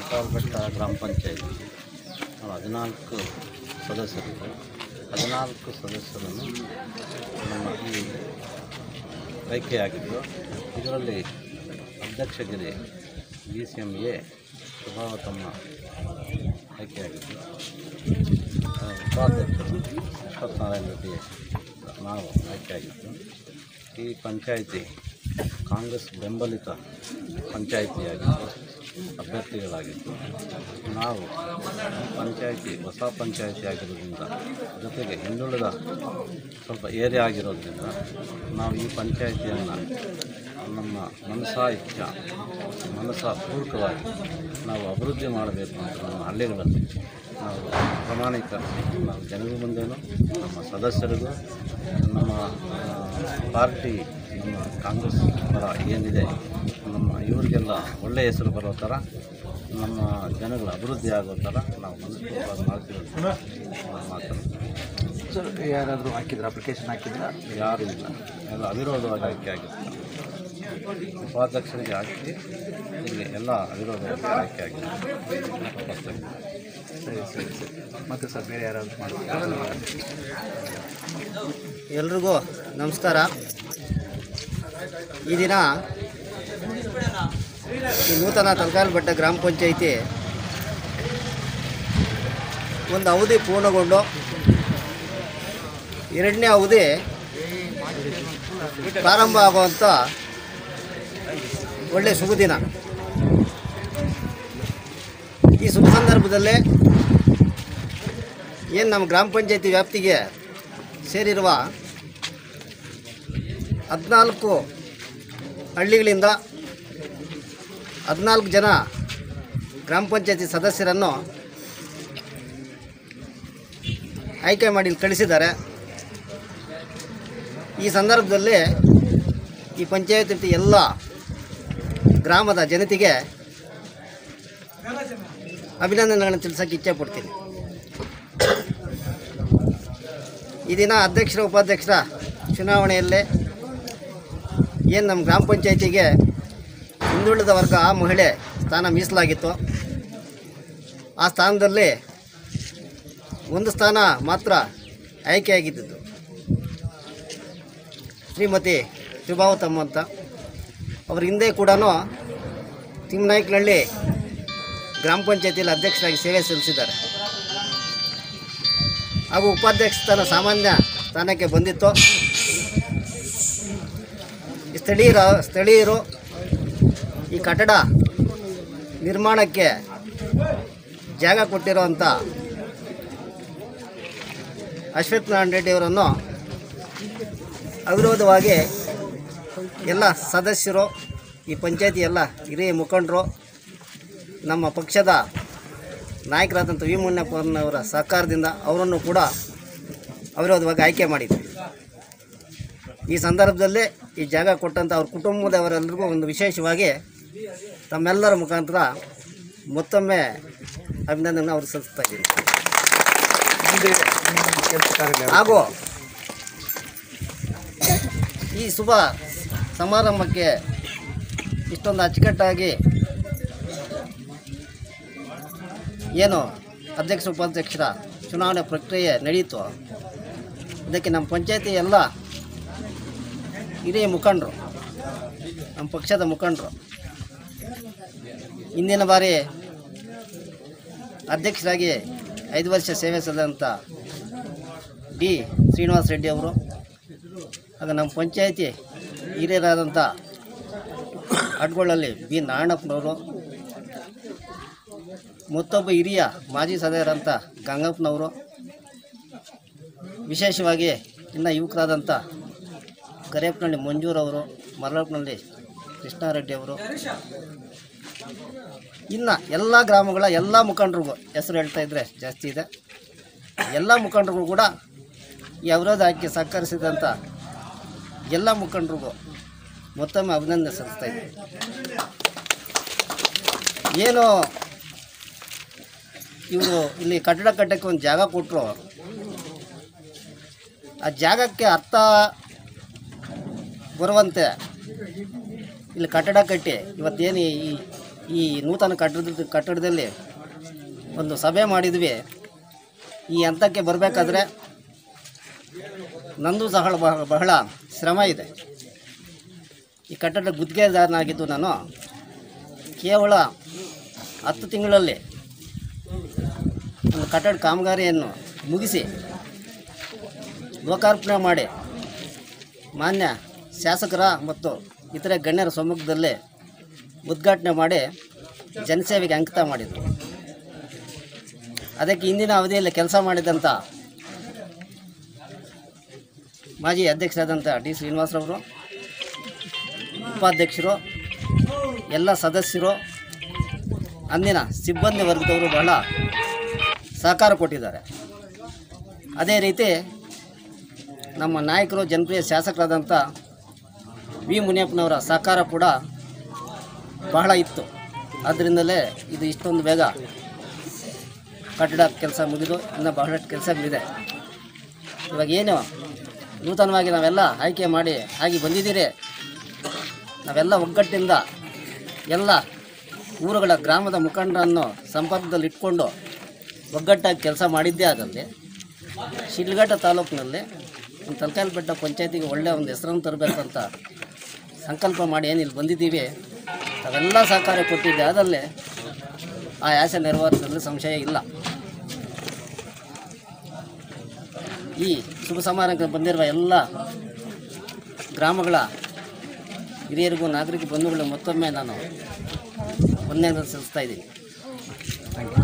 ತಲಕಾಲ್ಬೆಟ್ಟ ಗ್ರಾಮ ಪಂಚಾಯತ್ ಹದಿನಾಲ್ಕು ಸದಸ್ಯರಿದೆ ಹದಿನಾಲ್ಕು ಸದಸ್ಯರನ್ನು ನಮ್ಮ ಈ ಆಯ್ಕೆಯಾಗಿದ್ದು ಇದರಲ್ಲಿ ಅಧ್ಯಕ್ಷಗಿರಿ B C M A Subhavathamma ಆಯ್ಕೆಯಾಗಿದ್ದು ಆ, ಉಪಾಧ್ಯಕ್ಷರು ಅಶ್ವತ್ಥನಾರಾಯಣ ರೆಡ್ಡಿ ನಾವು ಆಯ್ಕೆಯಾಗಿದ್ದು ಈ ಪಂಚಾಯಿತಿ ಕಾಂಗ್ರೆಸ್ ಬೆಂಬಲಿತ ಪಂಚಾಯಿತಿಯಾಗಿದ್ದು ಅಭ್ಯರ್ಥಿಗಳಾಗಿದ್ದು ನಾವು ಪಂಚಾಯಿತಿ ಹೊಸ ಪಂಚಾಯಿತಿ ಆಗಿರೋದ್ರಿಂದ ಜೊತೆಗೆ ಹಿಂದುಳಿದ ಸ್ವಲ್ಪ ಏರಿಯಾ ಆಗಿರೋದ್ರಿಂದ ನಾವು ಈ ಪಂಚಾಯಿತಿಯನ್ನು ನಮ್ಮ ಮನಸಾ ಇಚ್ಛ ಮನಸ ಪೂರ್ವಕವಾಗಿ ನಾವು ಅಭಿವೃದ್ಧಿ ಮಾಡಬೇಕು ಅಂತ ನಮ್ಮ ಹಳ್ಳಿಗಳಲ್ಲಿ ನಾವು ಪ್ರಾಮಾಣಿಕ ನಾವು ಜನರ ಮುಂದೆನೂ ನಮ್ಮ ಸದಸ್ಯರಿಗೂ ನಮ್ಮ ಆ, ಪಾರ್ಟಿ ನಮ್ಮ ಕಾಂಗ್ರೆಸ್ ಪರ ಏನಿದೆ ನಮ್ಮ ಇವರಿಗೆಲ್ಲ ಒಳ್ಳೆಯ ಹೆಸರು ಬರೋ ಥರ ನಮ್ಮ ಜನಗಳ ಅಭಿವೃದ್ಧಿ ಆಗೋ ಥರ ನಾವು ಮನಸ್ಪೂರ್ವಕವಾಗಿ ಮಾಡ್ತೀವಿ ಅಂತ ಮಾತನ್ನು ಸರ್ ಯಾರಾದರೂ ಹಾಕಿದ್ರ ಅಪ್ಲಿಕೇಶನ್ ಹಾಕಿದ್ರ ಯಾರೂ ಇಲ್ಲ ಎಲ್ಲ ಅವಿರೋಧವಾಗಿ ಆಯ್ಕೆ ಆಗಿತ್ತು ಉಪಾಧ್ಯಕ್ಷರಿಗೆ ಹಾಕಿ ಇಲ್ಲಿ ಎಲ್ಲ ಅವಿರೋಧವಾಗಿ ಆಯ್ಕೆ ಆಗಿದೆ ಉಪಾಧ್ಯಕ್ಷರು. ಸರಿ ಸರಿ ಸರಿ ಮತ್ತೆ ಸರ್ ಬೇರೆ ಯಾರಾದರೂ ಮಾಡ್ತಾರೆ ಎಲ್ರಿಗೂ ನಮಸ್ಕಾರ ಈ ದಿನ ಈ ನೂತನ ತಲಕಾಲ್ಬೆಟ್ಟ ಗ್ರಾಮ ಪಂಚಾಯಿತಿ ಒಂದು ಅವಧಿ ಪೂರ್ಣಗೊಂಡು ಎರಡನೇ ಅವಧಿ ಪ್ರಾರಂಭ ಆಗುವಂಥ ಒಳ್ಳೆಯ ಶುಭ ದಿನ ಈ ಶುಭ ಸಂದರ್ಭದಲ್ಲೇ ಏನು ನಮ್ಮ ಗ್ರಾಮ ಪಂಚಾಯತಿ ವ್ಯಾಪ್ತಿಗೆ ಸೇರಿರುವ ಹದಿನಾಲ್ಕು ಹಳ್ಳಿಗಳಿಂದ ಹದಿನಾಲ್ಕು ಜನ ಗ್ರಾಮ ಪಂಚಾಯತಿ ಸದಸ್ಯರನ್ನು ಆಯ್ಕೆ ಮಾಡಿ ಇಲ್ಲಿ ಕಳಿಸಿದ್ದಾರೆ ಈ ಸಂದರ್ಭದಲ್ಲಿ ಈ ಪಂಚಾಯತಿ ಎಲ್ಲ ಗ್ರಾಮದ ಜನತೆಗೆ ಅಭಿನಂದನೆಗಳನ್ನು ತಿಳಿಸೋಕ್ಕೆ ಇಚ್ಛೆ ಪಡ್ತೀನಿ ಈ ದಿನ ಅಧ್ಯಕ್ಷರ ಉಪಾಧ್ಯಕ್ಷರ ಚುನಾವಣೆಯಲ್ಲೇ ಏನು ನಮ್ಮ ಗ್ರಾಮ ಪಂಚಾಯತಿಗೆ ಹಿಂದುಳಿದ ವರ್ಗ ಆ ಮಹಿಳೆ ಸ್ಥಾನ ಮೀಸಲಾಗಿತ್ತು ಆ ಸ್ಥಾನದಲ್ಲಿ ಒಂದು ಸ್ಥಾನ ಮಾತ್ರ ಆಯ್ಕೆಯಾಗಿದ್ದದ್ದು ಶ್ರೀಮತಿ ಶುಭಾವತಮ್ಮ ಅಂತ ಅವ್ರ ಹಿಂದೆ ಕೂಡ ತಿಮ್ಮನಾಯ್ಕನಹಳ್ಳಿ ಗ್ರಾಮ ಪಂಚಾಯತಿಯಲ್ಲಿ ಅಧ್ಯಕ್ಷರಾಗಿ ಸೇವೆ ಸಲ್ಲಿಸಿದ್ದಾರೆ ಹಾಗೂ ಉಪಾಧ್ಯಕ್ಷ ಸ್ಥಾನ ಸಾಮಾನ್ಯ ಸ್ಥಾನಕ್ಕೆ ಬಂದಿತ್ತು ಈ ಸ್ಥಳೀಯರ ಸ್ಥಳೀಯರು ಈ ಕಟ್ಟಡ ನಿರ್ಮಾಣಕ್ಕೆ ಜಾಗ ಕೊಟ್ಟಿರುವಂಥ ಅಶ್ವಥ್ ನಾರಾಯಣ ರೆಡ್ಡಿ ಅವರನ್ನು ಅವಿರೋಧವಾಗಿ ಎಲ್ಲ ಸದಸ್ಯರು ಈ ಪಂಚಾಯತಿ ಎಲ್ಲ ಹಿರಿಯ ಮುಖಂಡರು ನಮ್ಮ ಪಕ್ಷದ ನಾಯಕರಾದಂಥ ವಿ ಮುನ್ನಪ್ಪನವರ ಸಹಕಾರದಿಂದ ಅವರನ್ನು ಕೂಡ ಅವಿರೋಧವಾಗಿ ಆಯ್ಕೆ ಮಾಡಿದ್ವಿ ಈ ಸಂದರ್ಭದಲ್ಲೇ ಈ ಜಾಗ ಕೊಟ್ಟಂಥ ಅವ್ರ ಕುಟುಂಬದವರೆಲ್ಲರಿಗೂ ಒಂದು ವಿಶೇಷವಾಗಿ ತಮ್ಮೆಲ್ಲರ ಮುಖಾಂತರ ಮತ್ತೊಮ್ಮೆ ಅಭಿನಂದನೆ ಅವ್ರಿಗೆ ಸಲ್ಲಿಸ್ತಾ ಇದ್ದೀನಿ ಮುಂದೆ ಕೆಲಸ ಕಾರ್ಯ ಹಾಗೂ ಈ ಶುಭ ಸಮಾರಂಭಕ್ಕೆ ಇಷ್ಟೊಂದು ಅಚ್ಚುಕಟ್ಟಾಗಿ ಏನು ಅಧ್ಯಕ್ಷ ಉಪಾಧ್ಯಕ್ಷರ ಚುನಾವಣೆ ಪ್ರಕ್ರಿಯೆ ನಡೆಯಿತು ಇದಕ್ಕೆ ನಮ್ಮ ಪಂಚಾಯತಿ ಎಲ್ಲ ಹಿರಿಯ ಮುಖಂಡರು ನಮ್ಮ ಪಕ್ಷದ ಮುಖಂಡರು ಹಿಂದಿನ ಬಾರಿ ಅಧ್ಯಕ್ಷರಾಗಿ ಐದು ವರ್ಷ ಸೇವೆ ಸಲ್ಲಿಸಿದಂಥ ಡಿ ಶ್ರೀನಿವಾಸ ರೆಡ್ಡಿ ಅವರು ಆಗ ನಮ್ಮ ಪಂಚಾಯತಿ ಹಿರಿಯರಾದಂಥ ಅಡ್ಗೊಳ್ಳಲ್ಲಿ ಬಿ ನಾರಾಯಣಪ್ಪನವರು ಮತ್ತೊಬ್ಬ ಹಿರಿಯ ಮಾಜಿ ಸದಸ್ಯರಂಥ ಗಂಗಪ್ಪನವರು ವಿಶೇಷವಾಗಿ ಇನ್ನು ಯುವಕರಾದಂಥ ಕರಿಯಪ್ಪನಹಳ್ಳಿ ಮಂಜೂರವರು ಮರಳಪ್ಪನಹಳ್ಳಿ ಕೃಷ್ಣಾರೆಡ್ಡಿ ಅವರು ಇನ್ನು ಎಲ್ಲ ಗ್ರಾಮಗಳ ಎಲ್ಲ ಮುಖಂಡರಿಗೂ ಹೆಸರು ಹೇಳ್ತಾ ಇದ್ದರೆ ಜಾಸ್ತಿ ಇದೆ ಎಲ್ಲ ಮುಖಂಡರಿಗೂ ಕೂಡ ಈ ಅವಿರೋಧ ಆಯ್ಕೆ ಸಹಕರಿಸಿದಂಥ ಎಲ್ಲ ಮುಖಂಡರಿಗೂ ಮತ್ತೊಮ್ಮೆ ಅಭಿನಂದನೆ ಸಲ್ಲಿಸ್ತಾ ಇದ್ದೀನಿ ಏನು ಇವರು ಇಲ್ಲಿ ಕಟ್ಟಡ ಕಟ್ಟಕ್ಕೆ ಒಂದು ಜಾಗ ಕೊಟ್ಟರು ಆ ಜಾಗಕ್ಕೆ ಅರ್ಥ ಬರುವಂತೆ ಇಲ್ಲಿ ಕಟ್ಟಡ ಕಟ್ಟಿ ಇವತ್ತೇನು ಈ ಈ ನೂತನ ಕಟ್ಟಡದ ಕಟ್ಟಡದಲ್ಲಿ ಒಂದು ಸಭೆ ಮಾಡಿದ್ವಿ ಈ ಹಂತಕ್ಕೆ ಬರಬೇಕಾದ್ರೆ ನಂದು ಸಹ ಬಹಳ ಬಹಳ ಶ್ರಮ ಇದೆ ಈ ಕಟ್ಟಡ ಗುತ್ತಿಗೆದಾರನಾಗಿದ್ದು ನಾನು ಕೇವಲ ಹತ್ತು ತಿಂಗಳಲ್ಲಿ ಒಂದು ಕಟ್ಟಡ ಕಾಮಗಾರಿಯನ್ನು ಮುಗಿಸಿ ಲೋಕಾರ್ಪಣೆ ಮಾಡಿ ಮಾನ್ಯ ಶಾಸಕರ ಮತ್ತು ಇತರೆ ಗಣ್ಯರ ಸಮ್ಮುಖದಲ್ಲಿ ಉದ್ಘಾಟನೆ ಮಾಡಿ ಜನಸೇವೆಗೆ ಅಂಕಿತ ಮಾಡಿದರು ಅದಕ್ಕೆ ಇಂದಿನ ಅವಧಿಯಲ್ಲಿ ಕೆಲಸ ಮಾಡಿದಂಥ ಮಾಜಿ ಅಧ್ಯಕ್ಷರಾದಂಥ ಡಿ ಶ್ರೀನಿವಾಸರವರು ಉಪಾಧ್ಯಕ್ಷರು ಎಲ್ಲ ಸದಸ್ಯರು ಅಂದಿನ ಸಿಬ್ಬಂದಿ ವರ್ಗದವರು ಬಹಳ ಸಹಕಾರ ಕೊಟ್ಟಿದ್ದಾರೆ ಅದೇ ರೀತಿ ನಮ್ಮ ನಾಯಕರು ಜನಪ್ರಿಯ ಶಾಸಕರಾದಂಥ ವಿ ಮುನಿಯಪ್ಪನವರ ಸಹಕಾರ ಕೂಡ ಬಹಳ ಇತ್ತು ಆದ್ದರಿಂದಲೇ ಇದು ಇಷ್ಟೊಂದು ಬೇಗ ಕಟ್ಟಡ ಕೆಲಸ ಮುಗಿದು ಇನ್ನು ಬಹಳಷ್ಟು ಕೆಲಸಗಳಿದೆ ಇವಾಗ ಏನು ನೂತನವಾಗಿ ನಾವೆಲ್ಲ ಆಯ್ಕೆ ಮಾಡಿ ಆಗಿ ಬಂದಿದ್ದೀರಿ ನಾವೆಲ್ಲ ಒಗ್ಗಟ್ಟಿಂದ ಎಲ್ಲ ಊರುಗಳ ಗ್ರಾಮದ ಮುಖಂಡರನ್ನು ಸಂಪರ್ಕದಲ್ಲಿ ಇಟ್ಕೊಂಡು ಒಗ್ಗಟ್ಟಾಗಿ ಕೆಲಸ ಮಾಡಿದ್ದೇ ಆದಲ್ಲಿ ಶಿಡ್ಲಘಟ್ಟ ತಾಲೂಕಿನಲ್ಲಿ ಒಂದು ತಲಕಾಲ್ಬೆಟ್ಟ ಪಂಚಾಯತಿಗೆ ಒಳ್ಳೆಯ ಒಂದು ಹೆಸರನ್ನು ತರಬೇಕು ಅಂತ ಸಂಕಲ್ಪ ಮಾಡಿ ಏನು ಇಲ್ಲಿ ಬಂದಿದ್ದೀವಿ ಅವೆಲ್ಲ ಸಹಕಾರ ಕೊಟ್ಟಿದ್ದೆ ಆದಲ್ಲಿ ಆ ಆಸೆ ನೆರವೇರಿಸಲು ಸಂಶಯ ಇಲ್ಲ ಈ ಶುಭ ಸಮಾರಂಭಕ್ಕೆ ಬಂದಿರುವ ಎಲ್ಲ ಗ್ರಾಮಗಳ ಹಿರಿಯರಿಗೂ ನಾಗರಿಕ ಬಂಧುಗಳು ಮತ್ತೊಮ್ಮೆ ನಾನು ವಂದನೆ ಸಲ್ಲಿಸ್ತಾ ಇದ್ದೀನಿ ಥ್ಯಾಂಕ್ ಯು